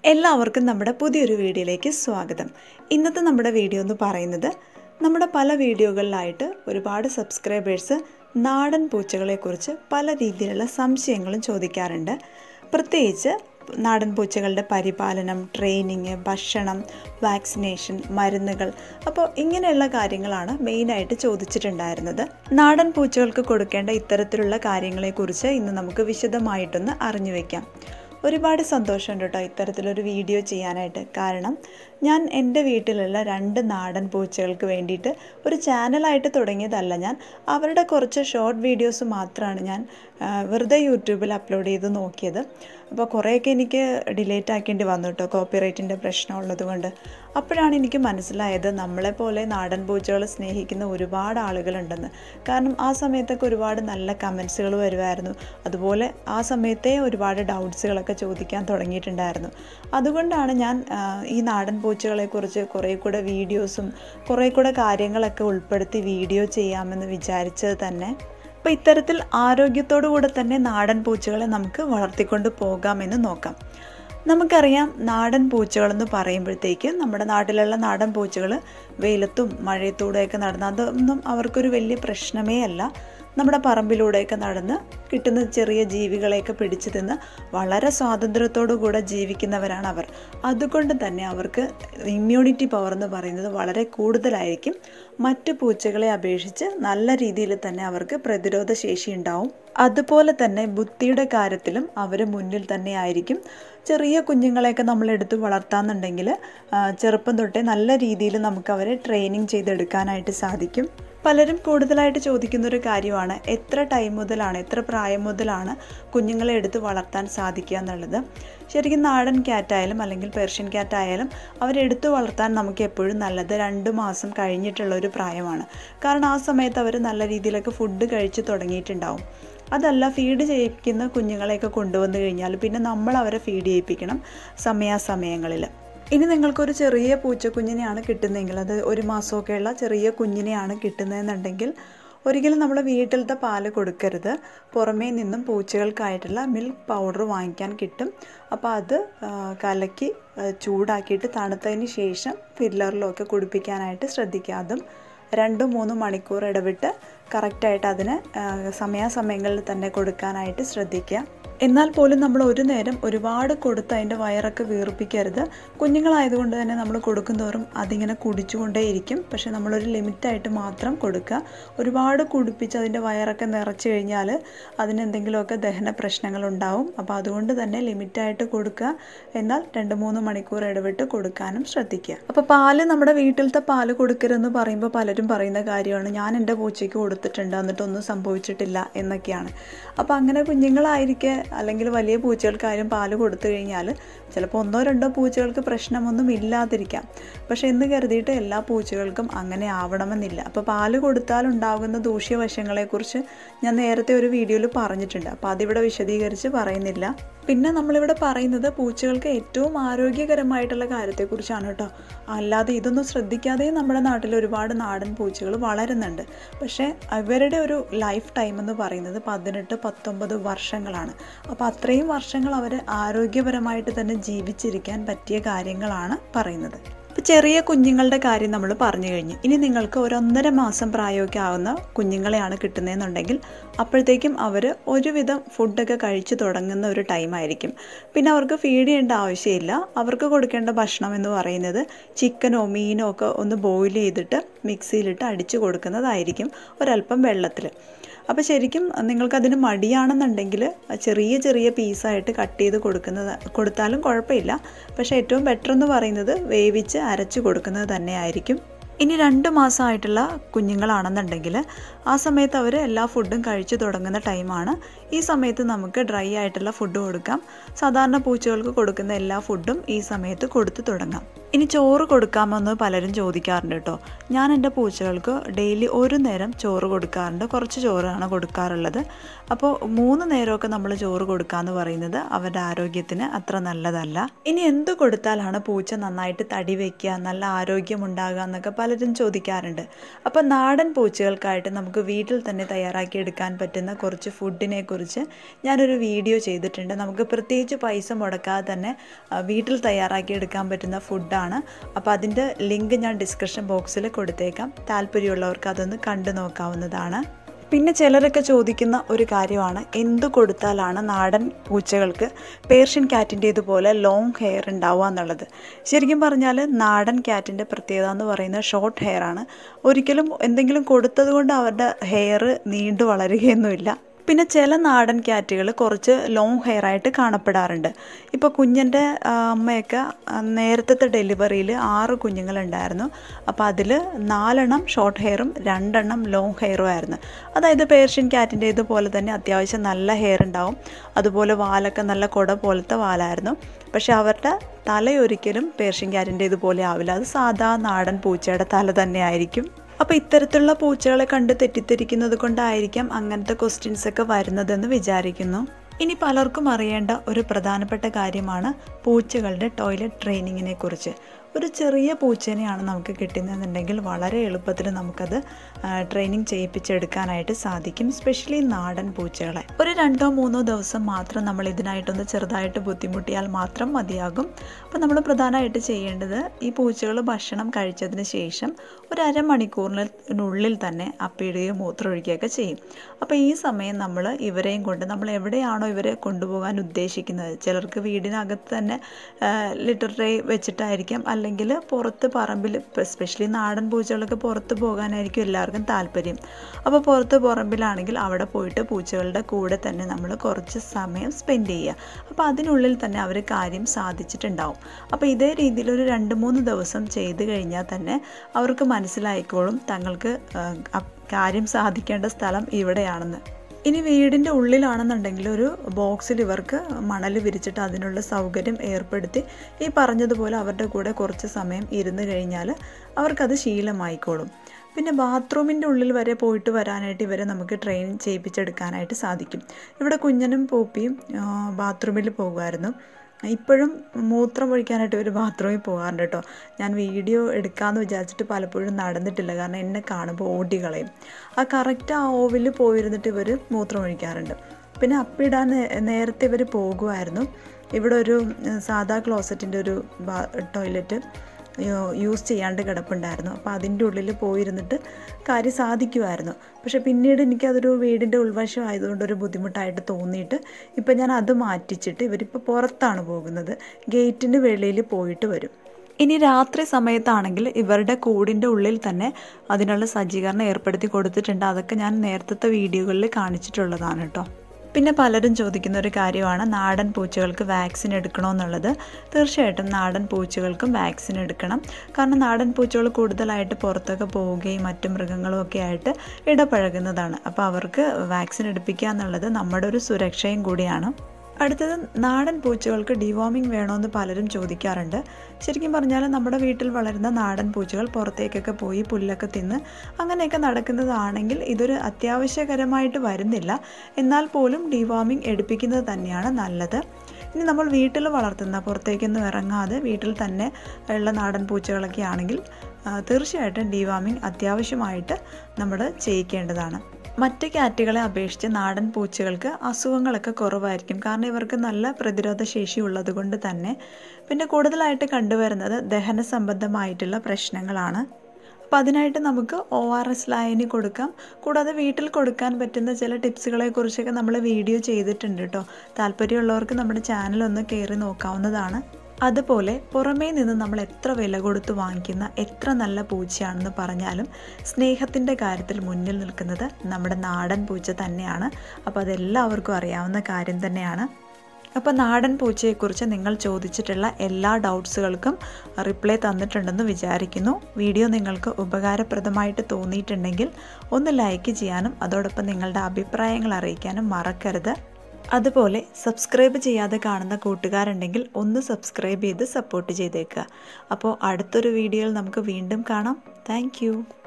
എല്ലാവർക്കും നമ്മുടെ പുതിയൊരു വീഡിയോയിലേക്ക് സ്വാഗതം ഇന്നത്തെ നമ്മുടെ വീഡിയോ എന്ന് പറയുന്നത് നമ്മുടെ പല വീഡിയോകളിലായിട്ട് ഒരുപാട് സബ്സ്ക്രൈബേഴ്സ് നാടൻ പൂച്ചകളെക്കുറിച്ച് പല രീതിയിലുള്ള സംശയങ്ങളും ചോദിക്കാറുണ്ട് പ്രത്യേകിച്ച് നാടൻ പൂച്ചകളുടെ പരിപാലനം ട്രെയിനിങ് ഭക്ഷണം വാക്സിനേഷൻ മരുന്നുകൾ അപ്പോൾ ഇങ്ങനെയുള്ള കാര്യങ്ങളാണ് മെയിനായിട്ട് ചോദിച്ചിട്ടുണ്ടായിരുന്നത് നാടൻ പൂച്ചകൾക്ക് കൊടുക്കേണ്ട ഇത്തരത്തിലുള്ള കാര്യങ്ങളെക്കുറിച്ച് ഇന്ന് നമുക്ക് വിശദമായിട്ടൊന്ന് അറിഞ്ഞു വയ്ക്കാം ഒരുപാട് സന്തോഷമുണ്ട് കേട്ടോ ഇത്തരത്തിലൊരു വീഡിയോ ചെയ്യാനായിട്ട് കാരണം ഞാൻ എൻ്റെ വീട്ടിലുള്ള രണ്ട് നാടൻ പൂച്ചകൾക്ക് വേണ്ടിയിട്ട് ഒരു ചാനലായിട്ട് തുടങ്ങിയതല്ല ഞാൻ അവരുടെ കുറച്ച് ഷോർട്ട് വീഡിയോസ് മാത്രമാണ് ഞാൻ ആ, വെറുതെ യൂട്യൂബിൽ അപ്ലോഡ് ചെയ്ത് നോക്കിയത് അപ്പോൾ കുറേയൊക്കെ എനിക്ക് ഡിലേറ്റ് ആക്കേണ്ടി വന്നു കേട്ടോ കോപ്പിറൈറ്റിൻ്റെ പ്രശ്നം ഉള്ളത് കൊണ്ട് അപ്പോഴാണ് എനിക്ക് മനസ്സിലായത് നമ്മളെപ്പോലെ നാടൻ പൂച്ചകൾ സ്നേഹിക്കുന്ന ഒരുപാട് ആളുകളുണ്ടെന്ന് കാരണം ആ സമയത്തൊക്കെ ഒരുപാട് നല്ല കമൻസുകൾ വരുമായിരുന്നു അതുപോലെ ആ സമയത്തെ ഒരുപാട് ഡൗട്ട്സുകളൊക്കെ ചോദിക്കാൻ തുടങ്ങിയിട്ടുണ്ടായിരുന്നു അതുകൊണ്ടാണ് ഞാൻ ആ, ഈ നാടൻ പൂച്ചകളെക്കുറിച്ച് കുറേ കൂടെ വീഡിയോസും കുറേ കൂടെ കാര്യങ്ങളൊക്കെ ഉൾപ്പെടുത്തി വീഡിയോ ചെയ്യാമെന്ന് വിചാരിച്ചത് തന്നെ അപ്പോൾ ഇത്തരത്തിൽ ആരോഗ്യത്തോടു കൂടെ തന്നെ നാടൻ പൂച്ചകളെ നമുക്ക് വളർത്തിക്കൊണ്ട് പോകാമെന്ന് നോക്കാം നമുക്കറിയാം നാടൻ പൂച്ചകളെന്ന് പറയുമ്പോഴത്തേക്ക് നമ്മുടെ നാട്ടിലുള്ള നാടൻ പൂച്ചകൾ വെയിലത്തും മഴയത്തൂടെയൊക്കെ നടന്ന് അതൊന്നും അവർക്കൊരു വലിയ പ്രശ്നമേ അല്ല നമ്മുടെ പറമ്പിലൂടെയൊക്കെ നടന്ന് കിട്ടുന്ന ചെറിയ ജീവികളെയൊക്കെ പിടിച്ചു തിന്ന് വളരെ സ്വാതന്ത്ര്യത്തോടു കൂടെ ജീവിക്കുന്നവരാണ് അവർ അതുകൊണ്ട് തന്നെ അവർക്ക് ഇമ്മ്യൂണിറ്റി പവർ എന്ന് പറയുന്നത് വളരെ കൂടുതലായിരിക്കും മറ്റു പൂച്ചകളെ അപേക്ഷിച്ച് നല്ല രീതിയിൽ തന്നെ അവർക്ക് പ്രതിരോധ ശേഷി ഉണ്ടാവും അതുപോലെ തന്നെ ബുദ്ധിയുടെ കാര്യത്തിലും അവർ മുന്നിൽ തന്നെ ആയിരിക്കും ചെറിയ കുഞ്ഞുങ്ങളെയൊക്കെ നമ്മൾ എടുത്ത് വളർത്താന്നുണ്ടെങ്കിൽ ആ, ചെറുപ്പം തൊട്ടേ നല്ല രീതിയിൽ നമുക്ക് അവരെ ട്രെയിനിങ് ചെയ്തെടുക്കാനായിട്ട് സാധിക്കും പലരും കൂടുതലായിട്ട് ചോദിക്കുന്ന ഒരു കാര്യമാണ് എത്ര ടൈം മുതലാണ് എത്ര പ്രായം മുതലാണ് കുഞ്ഞുങ്ങളെ എടുത്ത് വളർത്താൻ സാധിക്കുക എന്നുള്ളത് ശരിക്കും നാടൻ ക്യാറ്റായാലും അല്ലെങ്കിൽ പേർഷ്യൻ ക്യാറ്റായാലും അവരെടുത്ത് വളർത്താൻ നമുക്ക് എപ്പോഴും നല്ലത് രണ്ട് മാസം കഴിഞ്ഞിട്ടുള്ള ഒരു പ്രായമാണ് കാരണം ആ സമയത്ത് അവർ നല്ല രീതിയിലൊക്കെ ഫുഡ് കഴിച്ച് തുടങ്ങിയിട്ടുണ്ടാവും അതല്ല ഫീഡ് ചെയ്യിക്കുന്ന കുഞ്ഞുങ്ങളെയൊക്കെ കൊണ്ടുവന്നു കഴിഞ്ഞാൽ പിന്നെ നമ്മൾ അവരെ ഫീഡ് ചെയ്യിപ്പിക്കണം സമയാസമയങ്ങളിൽ ഇനി നിങ്ങൾക്കൊരു ചെറിയ പൂച്ചക്കുഞ്ഞിനെയാണ് കിട്ടുന്നതെങ്കിൽ അത് ഒരു മാസമൊക്കെയുള്ള ചെറിയ കുഞ്ഞിനെയാണ് കിട്ടുന്നതെന്നുണ്ടെങ്കിൽ ഒരിക്കലും നമ്മൾ വീട്ടിലത്തെ പാല് കൊടുക്കരുത് പുറമേ നിന്നും പൂച്ചകൾക്കായിട്ടുള്ള മിൽക്ക് പൗഡർ വാങ്ങിക്കാൻ കിട്ടും അപ്പോൾ അത് ആ, കലക്കി ആ, ചൂടാക്കിയിട്ട് തണുത്തതിന് ശേഷം ഫില്ലറിലൊക്കെ കുടിപ്പിക്കാനായിട്ട് ശ്രദ്ധിക്കുക അതും രണ്ടും മൂന്നും മണിക്കൂർ ഇടവിട്ട് കറക്റ്റായിട്ട് അതിന് ആ, സമയാസമയങ്ങളിൽ തന്നെ കൊടുക്കാനായിട്ട് ശ്രദ്ധിക്കുക എന്നാൽ പോലും നമ്മൾ ഒരു നേരം ഒരുപാട് കൊടുത്ത് അതിൻ്റെ വയറൊക്കെ വീർപ്പിക്കരുത് കുഞ്ഞുങ്ങളായതുകൊണ്ട് തന്നെ നമ്മൾ കൊടുക്കുന്തോറും അതിങ്ങനെ കുടിച്ചുകൊണ്ടേയിരിക്കും പക്ഷേ നമ്മളൊരു ലിമിറ്റായിട്ട് മാത്രം കൊടുക്കുക ഒരുപാട് കുടിപ്പിച്ച് അതിൻ്റെ വയറൊക്കെ നിറച്ച് കഴിഞ്ഞാൽ അതിന് എന്തെങ്കിലുമൊക്കെ ദഹന പ്രശ്നങ്ങളുണ്ടാവും അപ്പോൾ അതുകൊണ്ട് തന്നെ ലിമിറ്റായിട്ട് കൊടുക്കുക എന്നാൽ രണ്ട് മൂന്ന് മണിക്കൂർ ഇടവിട്ട് കൊടുക്കാനും ശ്രദ്ധിക്കുക അപ്പോൾ പാല് നമ്മുടെ വീട്ടിലത്തെ പാല് കൊടുക്കരുതെന്ന് പറയുമ്പോൾ പലരും പറയുന്ന കാര്യമാണ് ഞാൻ എൻ്റെ പൂച്ചയ്ക്ക് കൊടുത്തിട്ടുണ്ട് എന്നിട്ടൊന്നും സംഭവിച്ചിട്ടില്ല എന്നൊക്കെയാണ് അപ്പോൾ അങ്ങനെ കുഞ്ഞുങ്ങളായിരിക്കെ അല്ലെങ്കിൽ വലിയ പൂച്ചകൾക്കായാലും പാല് കൊടുത്തു കഴിഞ്ഞാൽ ചിലപ്പോൾ ഒന്നോ രണ്ടോ പൂച്ചകൾക്ക് പ്രശ്നമൊന്നും ഇല്ലാതിരിക്കാം പക്ഷേ എന്ന് കരുതിയിട്ട് എല്ലാ പൂച്ചകൾക്കും അങ്ങനെ ആവണമെന്നില്ല അപ്പോൾ പാല് കൊടുത്താൽ ഉണ്ടാകുന്ന ദൂഷ്യവശങ്ങളെക്കുറിച്ച് ഞാൻ നേരത്തെ ഒരു വീഡിയോയിൽ പറഞ്ഞിട്ടുണ്ട് അപ്പോൾ അതിവിടെ വിശദീകരിച്ച് പറയുന്നില്ല പിന്നെ നമ്മളിവിടെ പറയുന്നത് പൂച്ചകൾക്ക് ഏറ്റവും ആരോഗ്യകരമായിട്ടുള്ള കാര്യത്തെക്കുറിച്ചാണ് കേട്ടോ അല്ലാതെ ഇതൊന്നും ശ്രദ്ധിക്കാതെ നമ്മുടെ നാട്ടിൽ ഒരുപാട് നാടൻ പൂച്ചകൾ വളരുന്നുണ്ട് പക്ഷേ അവരുടെ ഒരു ലൈഫ് ടൈം എന്ന് പറയുന്നത് പതിനെട്ട് പത്തൊമ്പത് വർഷങ്ങളാണ് അപ്പോൾ അത്രയും വർഷങ്ങൾ അവർ ആരോഗ്യപരമായിട്ട് തന്നെ ജീവിച്ചിരിക്കാൻ പറ്റിയ കാര്യങ്ങളാണ് പറയുന്നത് ഇപ്പോൾ ചെറിയ കുഞ്ഞുങ്ങളുടെ കാര്യം നമ്മൾ പറഞ്ഞു കഴിഞ്ഞു ഇനി നിങ്ങൾക്ക് ഒരു ഒന്നര മാസം പ്രായമൊക്കെ ആവുന്ന കുഞ്ഞുങ്ങളെയാണ് കിട്ടുന്നതെന്നുണ്ടെങ്കിൽ അപ്പോഴത്തേക്കും അവർ ഒരുവിധം ഫുഡൊക്കെ കഴിച്ചു തുടങ്ങുന്ന ഒരു ടൈമായിരിക്കും പിന്നെ അവർക്ക് ഫീഡ് ചെയ്യേണ്ട ആവശ്യമില്ല അവർക്ക് കൊടുക്കേണ്ട ഭക്ഷണം എന്ന് പറയുന്നത് ചിക്കനോ മീനോ ഒക്കെ ഒന്ന് ബോയിൽ ചെയ്തിട്ട് മിക്സിയിലിട്ട് അടിച്ചു കൊടുക്കുന്നതായിരിക്കും ഒരല്പം വെള്ളത്തിൽ അപ്പോൾ ശരിക്കും നിങ്ങൾക്കതിന് മടിയാണെന്നുണ്ടെങ്കിൽ ചെറിയ ചെറിയ പീസായിട്ട് കട്ട് ചെയ്ത് കൊടുക്കുന്നത് കൊടുത്താലും കുഴപ്പമില്ല പക്ഷേ ഏറ്റവും ബെറ്റർ എന്ന് പറയുന്നത് വേവിച്ച് അരച്ച് കൊടുക്കുന്നത് തന്നെയായിരിക്കും ഇനി രണ്ട് മാസമായിട്ടുള്ള കുഞ്ഞുങ്ങളാണെന്നുണ്ടെങ്കിൽ ആ സമയത്ത് അവർ എല്ലാ ഫുഡും കഴിച്ചു തുടങ്ങുന്ന ടൈമാണ് ഈ സമയത്ത് നമുക്ക് ഡ്രൈ ആയിട്ടുള്ള ഫുഡ് കൊടുക്കാം സാധാരണ പൂച്ചകൾക്ക് കൊടുക്കുന്ന എല്ലാ ഫുഡും ഈ സമയത്ത് കൊടുത്തു തുടങ്ങാം ഇനി ചോറ് കൊടുക്കാമെന്ന് പലരും ചോദിക്കാറുണ്ട് കേട്ടോ ഞാൻ എൻ്റെ പൂച്ചകൾക്ക് ഡെയിലി ഒരു നേരം ചോറ് കൊടുക്കാറുണ്ട് കുറച്ച് ചോറാണ് കൊടുക്കാറുള്ളത് അപ്പോൾ മൂന്ന് നേരമൊക്കെ നമ്മൾ ചോറ് കൊടുക്കാമെന്ന് പറയുന്നത് അവരുടെ ആരോഗ്യത്തിന് അത്ര നല്ലതല്ല ഇനി എന്ത് കൊടുത്താലാണ് പൂച്ച നന്നായിട്ട് തടി വയ്ക്കുക നല്ല ആരോഗ്യം ഉണ്ടാകുക എന്നൊക്കെ പലരും ചോദിക്കാറുണ്ട് അപ്പോൾ നാടൻ പൂച്ചകൾക്കായിട്ട് നമുക്ക് വീട്ടിൽ തന്നെ തയ്യാറാക്കി എടുക്കാൻ പറ്റുന്ന കുറച്ച് ഫുഡിനെ കുറിച്ച് പൂച്ചകളെക്കുറിച്ച് ഞാനൊരു വീഡിയോ ചെയ്തിട്ടുണ്ട് നമുക്ക് പ്രത്യേകിച്ച് പൈസ മുടക്കാതെ തന്നെ ആ, വീട്ടിൽ തയ്യാറാക്കി എടുക്കാൻ പറ്റുന്ന ഫുഡാണ് അപ്പോൾ അതിൻ്റെ ലിങ്ക് ഞാൻ ഡിസ്ക്രിപ്ഷൻ ബോക്സിൽ കൊടുത്തേക്കാം താല്പര്യമുള്ളവർക്ക് അതൊന്ന് കണ്ടു നോക്കാവുന്നതാണ് പിന്നെ ചിലരൊക്കെ ചോദിക്കുന്ന ഒരു കാര്യമാണ് എന്തു കൊടുത്താലാണ് നാടൻ പൂച്ചകൾക്ക് പേർഷ്യൻ ക്യാറ്റിൻ്റേതുപോലെ ലോങ് ഹെയർ ഉണ്ടാവുക എന്നുള്ളത് ശരിക്കും പറഞ്ഞാൽ നാടൻ ക്യാറ്റിൻ്റെ പ്രത്യേകത എന്ന് പറയുന്നത് ഷോർട്ട് ഹെയർ ആണ് ഒരിക്കലും എന്തെങ്കിലും കൊടുത്തത് കൊണ്ട് അവരുടെ ഹെയർ നീണ്ടു വളരുകയൊന്നുമില്ല പിന്നെ ചില നാടൻ ക്യാറ്റുകൾ കുറച്ച് ലോങ് ഹെയർ ആയിട്ട് കാണപ്പെടാറുണ്ട് ഇപ്പോൾ കുഞ്ഞിൻ്റെ ആ, അമ്മയൊക്കെ ആ, നേരത്തെ ഡെലിവറിയിൽ ആറ് കുഞ്ഞുങ്ങളുണ്ടായിരുന്നു അപ്പോൾ അതിൽ നാലെണ്ണം ഷോർട്ട് ഹെയറും രണ്ടെണ്ണം ലോങ് ഹെയറും ആയിരുന്നു അതായത് പേർഷ്യൻ ക്യാറ്റിൻ്റെ ഇതുപോലെ തന്നെ അത്യാവശ്യം നല്ല ഹെയർ ഉണ്ടാവും അതുപോലെ വാലൊക്കെ നല്ല കുട പോലത്തെ വാലായിരുന്നു പക്ഷെ അവരുടെ തലയൊരിക്കലും പേർഷ്യൻ ക്യാറ്റിൻ്റെ ഇതുപോലെ ആവില്ല അത് സാധാ നാടൻ പൂച്ചയുടെ തല തന്നെ ആയിരിക്കും അപ്പോൾ ഇത്തരത്തിലുള്ള പൂച്ചകളെ കണ്ട് തെറ്റിദ്ധരിക്കുന്നത് കൊണ്ടായിരിക്കാം അങ്ങനത്തെ ക്വസ്റ്റ്യൻസ് ഒക്കെ വരുന്നതെന്ന് വിചാരിക്കുന്നു ഇനി പലർക്കും അറിയേണ്ട ഒരു പ്രധാനപ്പെട്ട കാര്യമാണ് പൂച്ചകളുടെ ടോയ്ലറ്റ് ട്രെയിനിങ്ങിനെ കുറിച്ച് ഒരു ചെറിയ പൂച്ചേനെയാണ് നമുക്ക് കിട്ടുന്നതെന്നുണ്ടെങ്കിൽ വളരെ എളുപ്പത്തിൽ നമുക്കത് ട്രെയിനിങ് ചെയ്യിപ്പിച്ചെടുക്കാനായിട്ട് സാധിക്കും സ്പെഷ്യലി നാടൻ പൂച്ചകളെ ഒരു രണ്ടോ മൂന്നോ ദിവസം മാത്രം നമ്മൾ ഇതിനായിട്ടൊന്ന് ചെറുതായിട്ട് ബുദ്ധിമുട്ടിയാൽ മാത്രം മതിയാകും അപ്പോൾ നമ്മൾ പ്രധാനമായിട്ട് ചെയ്യേണ്ടത് ഈ പൂച്ചകൾ ഭക്ഷണം കഴിച്ചതിന് ശേഷം ഒരു അരമണിക്കൂറിനുള്ളിൽ തന്നെ അപ്പിടുകയോ മൂത്രമൊഴിക്കുകയൊക്കെ ചെയ്യും അപ്പോൾ ഈ സമയം നമ്മൾ ഇവരെയും കൊണ്ട് നമ്മൾ എവിടെയാണോ ഇവരെ കൊണ്ടുപോകാൻ ഉദ്ദേശിക്കുന്നത് ചിലർക്ക് വീടിനകത്ത് തന്നെ ലിറ്റർ ട്രേ വെച്ചിട്ടായിരിക്കാം അല്ലെങ്കിൽ പുറത്ത് പറമ്പിൽ സ്പെഷ്യലി നാടൻ പൂച്ചകളൊക്കെ പുറത്ത് പോകാനായിരിക്കും എല്ലാവർക്കും താല്പര്യം അപ്പോൾ പുറത്ത് പറമ്പിലാണെങ്കിൽ അവിടെ പോയിട്ട് പൂച്ചകളുടെ കൂടെ തന്നെ നമ്മൾ കുറച്ച് സമയം സ്പെൻഡ് ചെയ്യുക അപ്പോൾ അതിനുള്ളിൽ തന്നെ അവർ കാര്യം സാധിച്ചിട്ടുണ്ടാവും അപ്പോൾ ഇതേ രീതിയിൽ ഒരു രണ്ട് മൂന്ന് ദിവസം ചെയ്ത് കഴിഞ്ഞാൽ തന്നെ അവർക്ക് മനസ്സിലായിക്കോളും തങ്ങൾക്ക് ആ, അ- കാര്യം സാധിക്കേണ്ട സ്ഥലം ഇവിടെയാണെന്ന് ഇനി വീടിൻ്റെ ഉള്ളിലാണെന്നുണ്ടെങ്കിൽ ഒരു ബോക്സിൽ ഇവർക്ക് മണൽ വിരിച്ചിട്ട് അതിനുള്ള സൗകര്യം ഏർപ്പെടുത്തി ഈ പറഞ്ഞതുപോലെ അവരുടെ കൂടെ കുറച്ച് സമയം ഇരുന്ന് കഴിഞ്ഞാൽ അവർക്കത് ശീലമായിക്കോളും പിന്നെ ബാത്റൂമിൻ്റെ ഉള്ളിൽ വരെ പോയിട്ട് വരാനായിട്ട് ഇവരെ നമുക്ക് ട്രെയിൻ ചെയ്യിപ്പിച്ചെടുക്കാനായിട്ട് സാധിക്കും ഇവിടെ കുഞ്ഞനും പൂപ്പിയും ബാത്റൂമിൽ പോകുമായിരുന്നു ഇപ്പോഴും മൂത്രം ഒഴിക്കാനായിട്ട് ഇവർ ബാത്റൂമിൽ പോകാറുണ്ട് കേട്ടോ ഞാൻ വീഡിയോ എടുക്കാമെന്ന് വിചാരിച്ചിട്ട് പലപ്പോഴും നടന്നിട്ടില്ല കാരണം എന്നെ കാണുമ്പോൾ ഓടി കളയും ആ കറക്റ്റ് ആ ഓവിൽ പോയിരുന്നിട്ട് ഇവർ മൂത്രം ഒഴിക്കാറുണ്ട് പിന്നെ അപ്പിടാൻ നേ- നേരത്തെ ഇവർ പോകുമായിരുന്നു ഇവിടെ ഒരു ഉം, സാധാ ക്ലോസറ്റിൻ്റെ ഒരു ടോയ്ലറ്റ് യൂസ് ചെയ്യാണ്ട് കിടപ്പുണ്ടായിരുന്നു അപ്പോൾ അതിൻ്റെ ഉള്ളിൽ പോയിരുന്നിട്ട് കാര്യം സാധിക്കുമായിരുന്നു പക്ഷേ പിന്നീട് എനിക്കതൊരു വീടിൻ്റെ ഉൾവശം ആയതുകൊണ്ട് ഒരു ബുദ്ധിമുട്ടായിട്ട് തോന്നിയിട്ട് ഇപ്പം ഞാൻ അത് മാറ്റിച്ചിട്ട് ഇവരിപ്പോൾ പുറത്താണ് പോകുന്നത് ഗേറ്റിന് വെളിയിൽ പോയിട്ട് വരും ഇനി രാത്രി സമയത്താണെങ്കിൽ ഇവരുടെ കൂടിൻ്റെ ഉള്ളിൽ തന്നെ അതിനുള്ള സജ്ജീകരണം ഏർപ്പെടുത്തി കൊടുത്തിട്ടുണ്ട് അതൊക്കെ ഞാൻ നേരത്തെ വീഡിയോകളിൽ കാണിച്ചിട്ടുള്ളതാണ് കേട്ടോ പിന്നെ പലരും ചോദിക്കുന്ന ഒരു കാര്യമാണ് നാടൻ പൂച്ചകൾക്ക് വാക്സിൻ എടുക്കണോ എന്നുള്ളത് തീർച്ചയായിട്ടും നാടൻ പൂച്ചകൾക്കും വാക്സിൻ എടുക്കണം കാരണം നാടൻ പൂച്ചകൾ കൂടുതലായിട്ട് പുറത്തൊക്കെ പോവുകയും മറ്റു മൃഗങ്ങളും ഒക്കെ ആയിട്ട് ഇടപഴകുന്നതാണ് അപ്പോൾ അവർക്ക് വാക്സിൻ എടുപ്പിക്കുക എന്നുള്ളത് നമ്മുടെ ഒരു സുരക്ഷയും കൂടിയാണ് അടുത്തത് നാടൻ പൂച്ചകൾക്ക് ഡിവോമിങ് വേണമെന്ന് പലരും ചോദിക്കാറുണ്ട് ശരിക്കും പറഞ്ഞാൽ നമ്മുടെ വീട്ടിൽ വളരുന്ന നാടൻ പൂച്ചകൾ പുറത്തേക്കൊക്കെ പോയി പുല്ലൊക്കെ തിന്ന് അങ്ങനെയൊക്കെ നടക്കുന്നതാണെങ്കിൽ ഇതൊരു അത്യാവശ്യകരമായിട്ട് വരുന്നില്ല എന്നാൽ പോലും ഡിവോമിങ് എടുപ്പിക്കുന്നത് തന്നെയാണ് നല്ലത് ഇനി നമ്മൾ വീട്ടിൽ വളർത്തുന്ന പുറത്തേക്കൊന്നും ഇറങ്ങാതെ വീട്ടിൽ തന്നെ ഉള്ള നാടൻ പൂച്ചകളൊക്കെ ആണെങ്കിൽ ആ, തീർച്ചയായിട്ടും ഡിവാമിങ് അത്യാവശ്യമായിട്ട് നമ്മൾ ചെയ്യിക്കേണ്ടതാണ് മറ്റ് ക്യാറ്റുകളെ അപേക്ഷിച്ച് നാടൻ പൂച്ചകൾക്ക് അസുഖങ്ങളൊക്കെ കുറവായിരിക്കും കാരണം ഇവർക്ക് നല്ല പ്രതിരോധ ശേഷി ഉള്ളത് കൊണ്ട് തന്നെ പിന്നെ കൂടുതലായിട്ട് കണ്ടുവരുന്നത് ദഹന സംബന്ധമായിട്ടുള്ള പ്രശ്നങ്ങളാണ് അപ്പോൾ അതിനായിട്ട് നമുക്ക് ഒ ആർ എസ് ലായനി കൊടുക്കാം കൂടാതെ വീട്ടിൽ കൊടുക്കാൻ പറ്റുന്ന ചില ടിപ്സുകളെ കുറിച്ചൊക്കെ നമ്മൾ വീഡിയോ ചെയ്തിട്ടുണ്ട് കേട്ടോ താല്പര്യമുള്ളവർക്ക് നമ്മുടെ ചാനൽ ഒന്ന് കയറി നോക്കാവുന്നതാണ് അതുപോലെ പുറമേ നിന്ന് നമ്മൾ എത്ര വില കൊടുത്ത് വാങ്ങിക്കുന്ന എത്ര നല്ല പൂച്ചയാണെന്ന് പറഞ്ഞാലും സ്നേഹത്തിൻ്റെ കാര്യത്തിൽ മുന്നിൽ നിൽക്കുന്നത് നമ്മുടെ നാടൻ പൂച്ച തന്നെയാണ് അപ്പോൾ അതെല്ലാവർക്കും അറിയാവുന്ന കാര്യം തന്നെയാണ് അപ്പോൾ നാടൻ പൂച്ചയെക്കുറിച്ച് നിങ്ങൾ ചോദിച്ചിട്ടുള്ള എല്ലാ ഡൗട്ട്സുകൾക്കും റിപ്ലൈ തന്നിട്ടുണ്ടെന്ന് വിചാരിക്കുന്നു വീഡിയോ നിങ്ങൾക്ക് ഉപകാരപ്രദമായിട്ട് തോന്നിയിട്ടുണ്ടെങ്കിൽ ഒന്ന് ലൈക്ക് ചെയ്യാനും അതോടൊപ്പം നിങ്ങളുടെ അഭിപ്രായങ്ങൾ അറിയിക്കാനും മറക്കരുത് അതുപോലെ സബ്സ്ക്രൈബ് ചെയ്യാതെ കാണുന്ന കൂട്ടുകാരുണ്ടെങ്കിൽ ഒന്ന് സബ്സ്ക്രൈബ് ചെയ്ത് സപ്പോർട്ട് ചെയ്തേക്കുക അപ്പോൾ അടുത്തൊരു വീഡിയോയിൽ നമുക്ക് വീണ്ടും കാണാം താങ്ക്